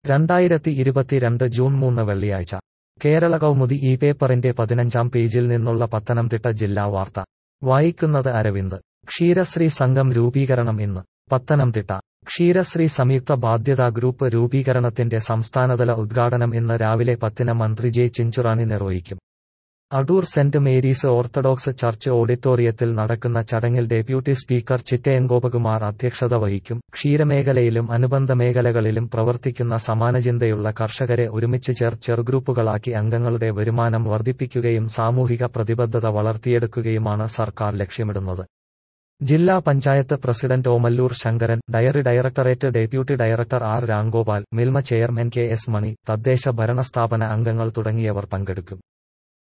രണ്ടായിരത്തി ഇരുപത്തിരണ്ട് ജൂൺ മൂന്ന് വെള്ളിയാഴ്ച കേരള കൗമുദി ഈ പേപ്പറിന്റെ പതിനഞ്ചാം പേജിൽ നിന്നുള്ള പത്തനംതിട്ട ജില്ലാ വാർത്ത വായിക്കുന്നത് അരവിന്ദ് ക്ഷീരശ്രീ സംഘം രൂപീകരണം ഇന്ന് പത്തനംതിട്ട ക്ഷീരശ്രീ സംയുക്ത ബാധ്യതാ ഗ്രൂപ്പ് രൂപീകരണത്തിന്റെ സംസ്ഥാനതല ഉദ്ഘാടനം ഇന്ന് രാവിലെ പത്തിന് മന്ത്രി ജെ ചിഞ്ചുറാണി നിർവഹിക്കും Adoor Saint Mary's Orthodox church ഓഡിറ്റോറിയത്തിൽ നടക്കുന്ന ചടങ്ങിൽ ഡെപ്യൂട്ടി സ്പീക്കർ ചിറ്റയൻ ഗോപകുമാർ അധ്യക്ഷത വഹിക്കും ക്ഷീരമേഖലയിലും അനുബന്ധ മേഖലകളിലും പ്രവർത്തിക്കുന്ന സമാനചിന്തയുള്ള കർഷകരെ ഒരുമിച്ച് ചേർ ചെറുഗ്രൂപ്പുകളാക്കി അംഗങ്ങളുടെ വരുമാനം വർദ്ധിപ്പിക്കുകയും സാമൂഹിക പ്രതിബദ്ധത വളർത്തിയെടുക്കുകയുമാണ് സർക്കാർ ലക്ഷ്യമിടുന്നത് ജില്ലാ panchayat president Omallur Sankaran dairy directorate deputy director R Ramgopal Milma chairman K S Mani തദ്ദേശ ഭരണ സ്ഥാപന അംഗങ്ങൾ തുടങ്ങിയവർ പങ്കെടുക്കും